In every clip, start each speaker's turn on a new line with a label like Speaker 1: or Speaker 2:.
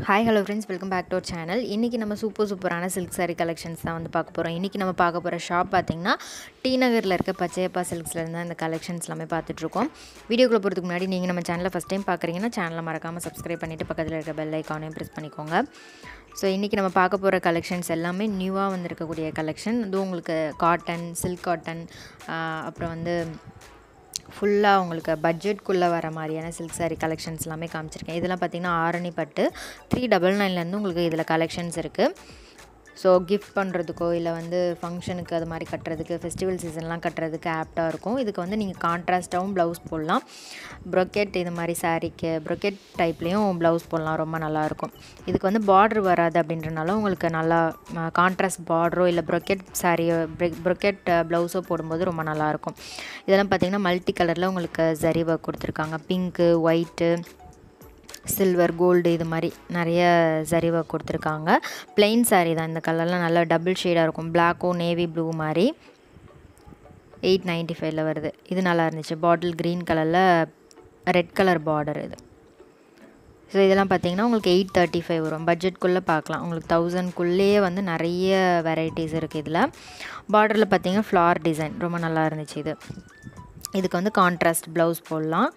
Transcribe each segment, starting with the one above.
Speaker 1: hi hello friends welcome back to our channel இன்றைக்கி நம்ம super சூப்பரான சில்க் saree கலெக்ஷன்ஸ் தான் வந்து பார்க்க போகிறோம் இன்றைக்கி நம்ம பார்க்க போகிற ஷாப் பார்த்திங்கன்னா டி நகரில் இருக்க பச்சையப்பா சில்க்ஸ்லேருந்து தான் இந்த கலெக்ஷன்ஸ் எல்லாமே பார்த்துட்ருக்கோம் வீடியோக்குள்ள போகிறதுக்கு முன்னாடி நீங்கள் நம்ம சேனலை ஃபஸ்ட் டைம் பார்க்குறீங்கன்னா சேனலை மறக்காமல் சப்ஸ்கிரைப் பண்ணிவிட்டு பக்கத்தில் இருக்க பெல் ஐக்கானையும் ப்ரெஸ் பண்ணிக்கோங்க ஸோ இன்றைக்கி நம்ம பார்க்க போகிற கலெக்ஷன்ஸ் எல்லாமே நியூவாக வந்திருக்கக்கூடிய கலெக்ஷன் இதுவும் உங்களுக்கு காட்டன் சில்க் காட்டன் அப்புறம் வந்து ஃபுல்லாக உங்களுக்கு பட்ஜெட்குள்ளே வர மாதிரியான சில்க் saree கலெக்ஷன்ஸ் எல்லாமே காமிச்சிருக்கேன் இதெல்லாம் பார்த்தீங்கன்னா ஆரணி பட்டு த்ரீ டபுள் நைன்லேருந்து உங்களுக்கு இதில் கலெக்ஷன்ஸ் இருக்குது ஸோ கிஃப்ட் பண்ணுறதுக்கோ இல்லை வந்து ஃபங்க்ஷனுக்கு அது மாதிரி கட்டுறதுக்கு ஃபெஸ்டிவல் சீசன்லாம் கட்டுறதுக்கு ஆப்டாக இருக்கும் இதுக்கு வந்து நீங்கள் கான்ட்ராஸ்ட்டாகவும் ப்ளவுஸ் போடலாம் ப்ரொக்கெட் இது மாதிரி சாரீக்கு ப்ரொக்கெட் டைப்லேயும் ப்ளவுஸ் போடலாம் ரொம்ப நல்லாயிருக்கும் இதுக்கு வந்து பார்டர் வராது அப்படின்றனால உங்களுக்கு நல்லா கான்ட்ராஸ்ட் பார்டரோ இல்லை ப்ரொக்கெட் சாரியோ ப்ரொக்கெட் ப்ளவுஸோ போடும்போது ரொம்ப நல்லாயிருக்கும் இதெல்லாம் பார்த்திங்கன்னா மல்டி கலரில் உங்களுக்கு ஜரி ஒர்க் கொடுத்துருக்காங்க பிங்க்கு ஒயிட்டு சில்வர் கோல்டு இது மாதிரி நிறைய ஜரி ஒர்க் கொடுத்துருக்காங்க பிளெயின் saree தான் இந்த கலர்லாம் நல்லா டபுள் ஷேடாக இருக்கும் பிளாக்கோ நேவி ப்ளூ மாதிரி எயிட் நைன்ட்டி ஃபைவ்ல வருது இது நல்லா இருந்துச்சு பாட்டில் க்ரீன் கலரில் ரெட் கலர் பார்டர் இது ஸோ இதெல்லாம் பார்த்தீங்கன்னா உங்களுக்கு எயிட் தேர்ட்டி ஃபைவ் வரும் பட்ஜெட்குள்ளே பார்க்கலாம் உங்களுக்கு தௌசண்ட்குள்ளேயே வந்து நிறைய வெரைட்டிஸ் இருக்குது இதில் பார்டரில் பார்த்தீங்கன்னா ஃப்ளார் டிசைன் ரொம்ப நல்லா இருந்துச்சு இது இதுக்கு வந்து கான்ட்ராஸ்ட் ப்ளவுஸ் போடலாம்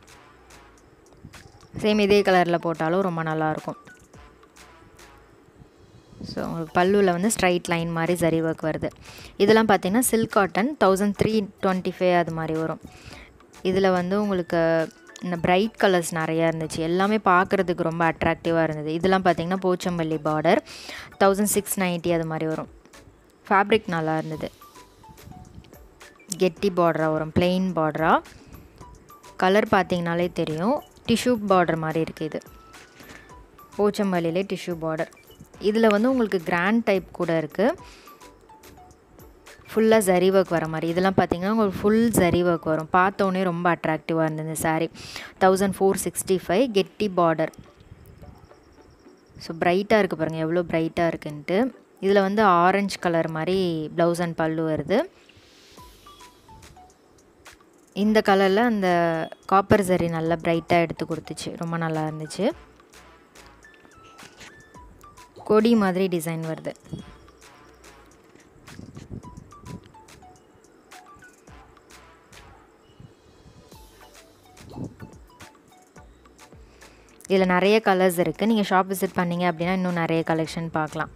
Speaker 1: சேம் இதே கலரில் போட்டாலும் ரொம்ப நல்லாயிருக்கும் ஸோ உங்களுக்கு பல்லுவில் வந்து ஸ்ட்ரைட் லைன் மாதிரி ஜரி ஒர்க் வருது இதெல்லாம் பார்த்தீங்கன்னா silk cotton thousand three twenty five அது மாதிரி வரும் இதில் வந்து உங்களுக்கு இந்த பிரைட் கலர்ஸ் நிறையா இருந்துச்சு எல்லாமே பார்க்குறதுக்கு ரொம்ப அட்ராக்டிவாக இருந்தது இதெல்லாம் பார்த்தீங்கன்னா Pochampally border thousand six ninety அது மாதிரி வரும் ஃபேப்ரிக் நல்லா இருந்தது கெட்டி பார்டராக வரும் பிளெயின் பார்டராக கலர் பார்த்தீங்கனாலே தெரியும் டிஷ்யூ பார்டர் மாதிரி இருக்குது இது போச்சம்பள்ளியிலே டிஷ்யூ பார்டர் இதில் வந்து உங்களுக்கு கிராண்ட் டைப் கூட இருக்குது ஃபுல்லாக ஜரி ஒர்க் வர மாதிரி இதெல்லாம் பார்த்தீங்கன்னா உங்களுக்கு ஃபுல் ஜரி ஒர்க் வரும் பார்த்தோன்னே ரொம்ப அட்ராக்டிவாக இருந்தது saree thousand four sixty five கெட்டி பார்டர் ஸோ ப்ரைட்டாக இருக்குது பாருங்கள் எவ்வளோ ப்ரைட்டாக இருக்குன்ட்டு இதில் வந்து ஆரஞ்சு கலர் மாதிரி ப்ளவுஸ் அண்ட் பல்லு வருது இந்த கலரில் அந்த காப்பர் சரி நல்லா ப்ரைட்டாக எடுத்து கொடுத்துச்சு ரொம்ப நல்லா இருந்துச்சு கொடி மாதிரி டிசைன் வருது இதில் நிறைய கலர்ஸ் இருக்குது நீங்கள் ஷாப் விசிட் பண்ணீங்க அப்படின்னா இன்னும் நிறைய கலெக்ஷன் பார்க்கலாம்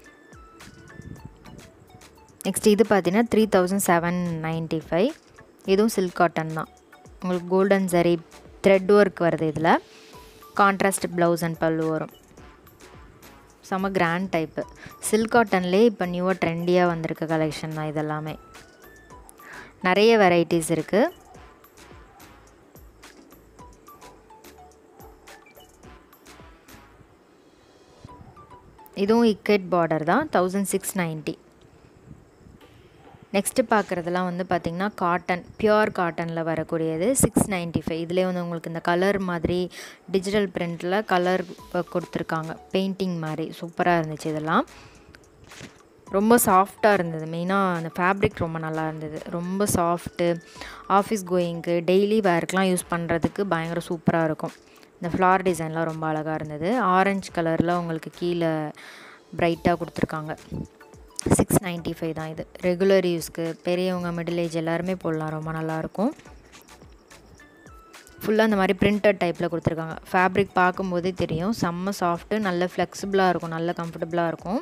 Speaker 1: நெக்ஸ்ட் இது பார்த்தீங்கன்னா three thousand seven ninety five இதுவும் சில்க் காட்டன் தான் உங்களுக்கு கோல்டன் சரி த்ரெட் ஒர்க் வருது இதில் கான்ட்ராஸ்ட் ப்ளவுஸ் அண்ட் பல்லு வரும் செம்ம கிராண்ட் டைப்பு சில்க் காட்டன்லேயே இப்போ நியூவாக ட்ரெண்டியாக வந்திருக்க கலெக்ஷன் தான் இதெல்லாமே நிறைய வெரைட்டிஸ் இருக்குது இதுவும் இக்கெட் பார்டர் தான் தௌசண்ட் சிக்ஸ் நைன்ட்டி நெக்ஸ்ட்டு பார்க்குறதுலாம் வந்து பார்த்திங்கன்னா காட்டன் பியூர் காட்டனில் வரக்கூடியது சிக்ஸ் நைன்ட்டி ஃபைவ் இதிலே வந்து உங்களுக்கு இந்த கலர் மாதிரி டிஜிட்டல் பிரிண்டில் கலர் கொடுத்துருக்காங்க பெயிண்டிங் மாதிரி சூப்பராக இருந்துச்சு இதெல்லாம் ரொம்ப சாஃப்டாக இருந்தது மெயினாக அந்த ஃபேப்ரிக் ரொம்ப நல்லா இருந்தது ரொம்ப சாஃப்ட்டு ஆஃபீஸ் கோயிங்க்கு டெய்லி வேர்க்கெலாம் யூஸ் பண்ணுறதுக்கு பயங்கர சூப்பராக இருக்கும் இந்த ஃப்ளார் டிசைன்லாம் ரொம்ப அழகாக இருந்தது ஆரஞ்சு கலரில் உங்களுக்கு கீழே ப்ரைட்டாக கொடுத்துருக்காங்க சிக்ஸ் நைன்ட்டி ஃபைவ் தான் இது ரெகுலர் யூஸ்க்கு பெரியவங்க மிடில் ஏஜ் எல்லாருமே போடலாம் ரொம்ப நல்லாயிருக்கும் ஃபுல்லாக இந்த மாதிரி பிரிண்டட் டைப்பில் கொடுத்துருக்காங்க ஃபேப்ரிக் பார்க்கும்போதே தெரியும் செம்ம சாஃப்ட்டு நல்ல ஃப்ளெக்சிபிளாக இருக்கும் நல்ல கம்ஃபர்டபுளாக இருக்கும்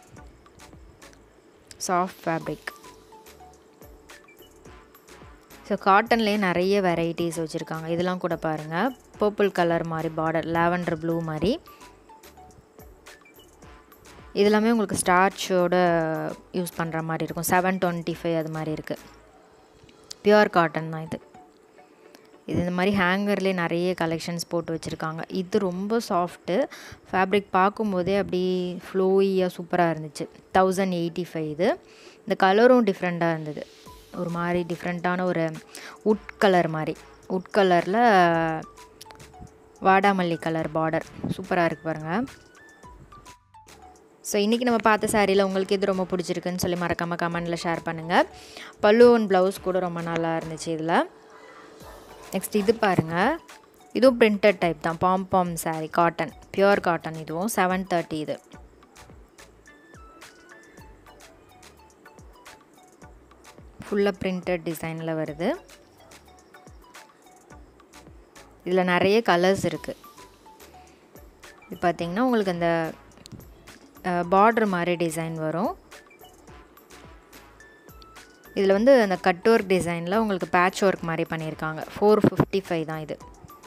Speaker 1: சாஃப்ட் ஃபேப்ரிக் ஸோ காட்டன்லேயே நிறைய வெரைட்டிஸ் வச்சுருக்காங்க இதெல்லாம் கூட பாருங்கள் பர்பிள் கலர் மாதிரி பார்டர் லாவெண்டர் ப்ளூ மாதிரி இதெல்லாமே உங்களுக்கு ஸ்டார்ச்சோட யூஸ் பண்ணுற மாதிரி இருக்கும் செவன் டுவெண்ட்டி ஃபைவ் அது மாதிரி இருக்குது பியூர் காட்டன் தான் இது இது இந்த மாதிரி ஹேங்கர்லேயே நிறைய கலெக்ஷன்ஸ் போட்டு வச்சுருக்காங்க இது ரொம்ப சாஃப்ட்டு ஃபேப்ரிக் பார்க்கும்போதே அப்படி ஃப்ளோயியாக சூப்பராக இருந்துச்சு தௌசண்ட் எயிட்டி ஃபைவ் இது இந்த கலரும் டிஃப்ரெண்ட்டாக இருந்தது ஒரு மாதிரி டிஃப்ரெண்ட்டான ஒரு உட் கலர் மாதிரி உட் கலரில் வாடாமல்லி கலர் பார்டர் சூப்பராக இருக்குது பாருங்கள் ஸோ இன்றைக்கி நம்ம பார்த்த சாரியில் உங்களுக்கு எது ரொம்ப பிடிச்சிருக்குன்னு சொல்லி மறக்காமல் கமெண்டில் ஷேர் பண்ணுங்கள் பல்லு அண்ட் ப்ளவுஸ் கூட ரொம்ப நல்லா இருந்துச்சு இதில் நெக்ஸ்ட் இது பாருங்கள் இதுவும் பிரிண்டட் டைப் தான் pom pom saree cotton pure cotton இதுவும் செவன் தேர்ட்டி இது ஃபுல்லாக பிரிண்டட் டிசைனில் வருது இதில் நிறைய கலர்ஸ் இருக்குது இது பார்த்திங்கன்னா உங்களுக்கு அந்த பார்டர் மாதிரி டிசைன் வரும் இதில் வந்து அந்த கட் ஒர்க் டிசைனில் உங்களுக்கு பேட்ச் ஒர்க் மாதிரி பண்ணியிருக்காங்க ஃபோர் ஃபிஃப்டி ஃபைவ் தான் இது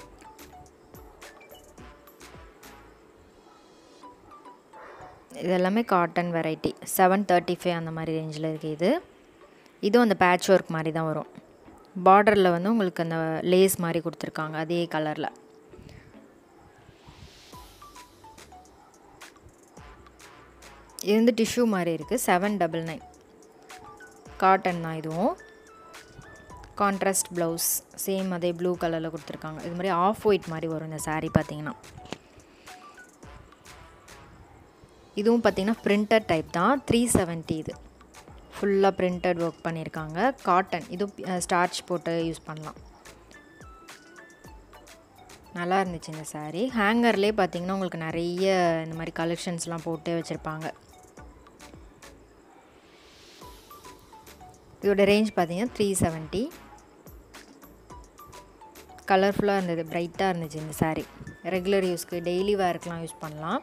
Speaker 1: இது எல்லாமே cotton variety seven thirty five அந்த மாதிரி ரேஞ்சில் இருக்குது இது இதுவும் அந்த பேட்ச் ஒர்க் மாதிரி தான் வரும் பார்டரில் வந்து உங்களுக்கு அந்த லேஸ் மாதிரி கொடுத்துருக்காங்க அதே கலரில் இது வந்து டிஷ்யூ மாதிரி இருக்குது செவன் டபுள் நைன் காட்டன் தான் இதுவும் கான்ட்ராஸ்ட் ப்ளவுஸ் சேம் அதே ப்ளூ கலரில் கொடுத்துருக்காங்க இது மாதிரி ஆஃப் ஒயிட் மாதிரி வரும் இந்த சாரீ பார்த்தீங்கன்னா இதுவும் பார்த்திங்கன்னா பிரிண்டட் டைப் தான் த்ரீ செவன்ட்டி இது ஃபுல்லாக பிரிண்டட் ஒர்க் பண்ணியிருக்காங்க காட்டன் இதுவும் ஸ்டார்ச் போட்டு யூஸ் பண்ணலாம் நல்லா இருந்துச்சு இந்த சாரீ ஹேங்கர்லேயே பார்த்தீங்கன்னா உங்களுக்கு நிறைய இந்த மாதிரி கலெக்ஷன்ஸ்லாம் போட்டு வச்சுருப்பாங்க இதோட ரேஞ்ச் பார்த்தீங்கன்னா த்ரீ செவன்ட்டி கலர்ஃபுல்லாக இருந்தது ப்ரைட்டாக இருந்துச்சு இந்த சாரீ ரெகுலர் யூஸ்க்கு டெய்லி வேர்க்கெலாம் யூஸ் பண்ணலாம்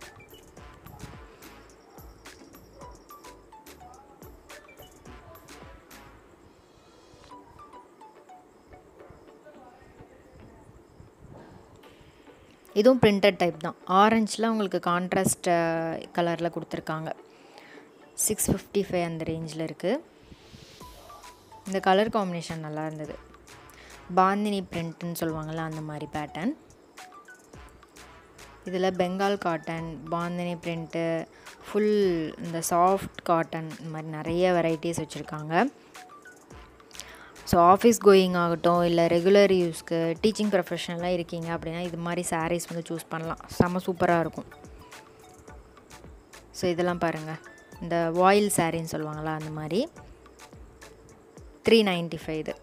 Speaker 1: இதுவும் பிரிண்டட் டைப் தான் ஆரஞ்சில் உங்களுக்கு கான்ட்ராஸ்ட் கலரில் கொடுத்துருக்காங்க சிக்ஸ் ஃபிஃப்டி ஃபைவ் அந்த ரேஞ்சில் இருக்குது இந்த கலர் காம்பினேஷன் நல்லா இருந்தது பாந்தினி பிரிண்ட்டுன்னு சொல்லுவாங்கள்ல அந்த மாதிரி பேட்டர்ன் இதில் Bengal cotton bandhani print full இந்த சாஃப்ட் காட்டன் இந்த மாதிரி நிறைய வெரைட்டிஸ் வச்சுருக்காங்க ஸோ ஆஃபீஸ் கோயிங் ஆகட்டும் இல்லை ரெகுலர் யூஸ்க்கு டீச்சிங் ப்ரொஃபஷனலாக இருக்கீங்க அப்படின்னா இது மாதிரி சாரீஸ் வந்து சூஸ் பண்ணலாம் செம்ம சூப்பராக இருக்கும் ஸோ இதெல்லாம் பாருங்கள் இந்த வாயில் சாரின்னு சொல்லுவாங்களா அந்த மாதிரி த்ரீ நைன்ட்டி ஃபைவ் இது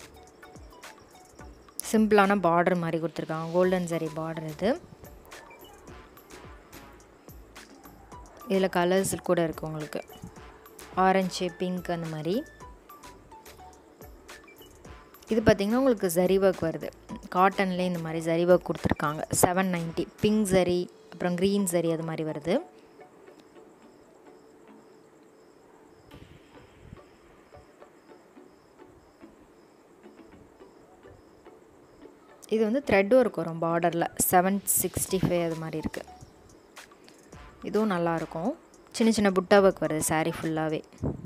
Speaker 1: சிம்பிளான பார்டர் மாதிரி கொடுத்துருக்காங்க கோல்டன் சரி பார்டர் இது இதில் கலர்ஸ் கூட இருக்குது உங்களுக்கு ஆரஞ்சு பிங்க் அந்த மாதிரி இது பார்த்திங்கன்னா உங்களுக்கு ஜரி ஒர்க் வருது காட்டன்லேயே இந்த மாதிரி ஜரி ஒர்க் கொடுத்துருக்காங்க செவன் நைன்ட்டி பிங்க் ஜரி அப்புறம் க்ரீன் ஜரி அது மாதிரி வருது இது வந்து த்ரெட் ஒர்க் வரும் பார்டரில் செவன் சிக்ஸ்டி ஃபைவ் அது மாதிரி இருக்குது இதுவும் நல்லாயிருக்கும் சின்ன சின்ன புட்டா ஒர்க் வருது சாரீ ஃபுல்லாகவே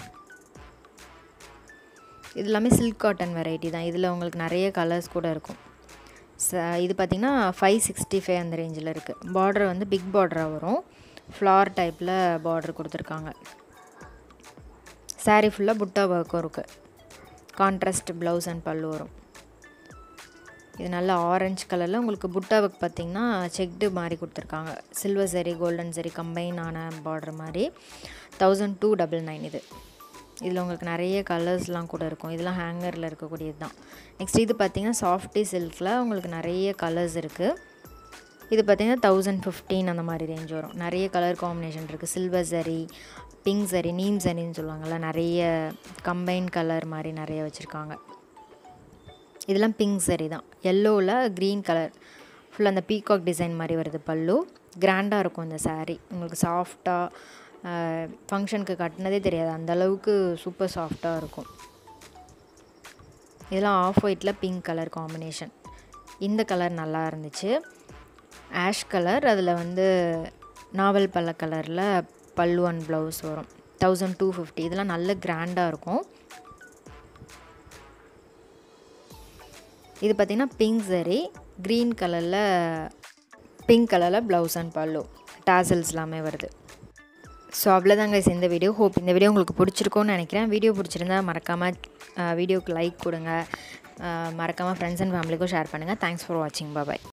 Speaker 1: இது எல்லாமே சில்க் காட்டன் வெரைட்டி தான் இதில் உங்களுக்கு நிறைய கலர்ஸ் கூட இருக்கும் ச இது பார்த்திங்கன்னா ஃபைவ் சிக்ஸ்டி ஃபைவ் அந்த ரேஞ்சில் இருக்குது பார்டர் வந்து பிக் பார்டராக வரும் ஃப்ளார் டைப்பில் பார்டர் கொடுத்துருக்காங்க சாரீ ஃபுல்லாக புட்டா ஒர்க்கும் இருக்குது கான்ட்ராஸ்ட் ப்ளவுஸ் அண்ட் பல்லு வரும் இது நல்ல ஆரஞ்சு கலரில் உங்களுக்கு புட்டா ஒர்க் பார்த்திங்கன்னா செக்டு மாதிரி கொடுத்துருக்காங்க சில்வர் சரி கோல்டன் சரி கம்பைன் ஆன பார்டர் மாதிரி தௌசண்ட் டூ டபுள் நைன் இது இதில் உங்களுக்கு நிறைய கலர்ஸ்லாம் கூட இருக்கும் இதெல்லாம் ஹேங்கரில் இருக்கக்கூடியது தான் நெக்ஸ்ட் இது பார்த்திங்கன்னா சாஃப்டி சில்கில் உங்களுக்கு நிறைய கலர்ஸ் இருக்குது இது பார்த்திங்கன்னா தௌசண்ட் ஃபிஃப்டீன் அந்த மாதிரி ரேஞ்ச் வரும் நிறைய கலர் காம்பினேஷன் இருக்குது சில்வர் சரி பிங்க் சரி நீம் சரின்னு சொல்லுவாங்கள்ல நிறைய கம்பைன் கலர் மாதிரி நிறைய வச்சுருக்காங்க இதெல்லாம் பிங்க் சரி தான் எல்லோவில் க்ரீன் கலர் ஃபுல்லாக அந்த பீகாக் டிசைன் மாதிரி வருது பல்லு கிராண்டாக இருக்கும் இந்த சாரீ உங்களுக்கு சாஃப்டாக ஃபங்க்ஷனுக்கு கட்டினதே தெரியாது அந்த அளவுக்கு சூப்பர் சாஃப்டாக இருக்கும் இதெல்லாம் ஆஃப் ஒயிட்டில் பிங்க் கலர் காம்பினேஷன் இந்த கலர் நல்லா இருந்துச்சு ஆஷ் கலர் அதில் வந்து நாவல் பல்ல கலரில் பல்லு அண்ட் ப்ளவுஸ் வரும் தௌசண்ட் டூ ஃபிஃப்டி இதெல்லாம் நல்ல கிராண்டாக இருக்கும் இது பார்த்திங்கன்னா பிங்க் சரி க்ரீன் கலரில் பிங்க் கலரில் ப்ளவுஸ் அண்ட் பல்லு டாசல்ஸ் எல்லாமே வருது ஸோ அவ்வளோதாங்க இந்த வீடியோ ஹோப் இந்த வீடியோ உங்களுக்கு பிடிச்சிருக்கோன்னு நினைக்கிறேன் வீடியோ பிடிச்சிருந்தா மறக்காமல் வீடியோக்கு லைக் கொடுங்க மறக்காமல் ஃப்ரெண்ட்ஸ் அண்ட் ஃபேமிலிக்கும் ஷேர் பண்ணுங்கள் தேங்க்ஸ் ஃபார் வாட்சிங் பாய்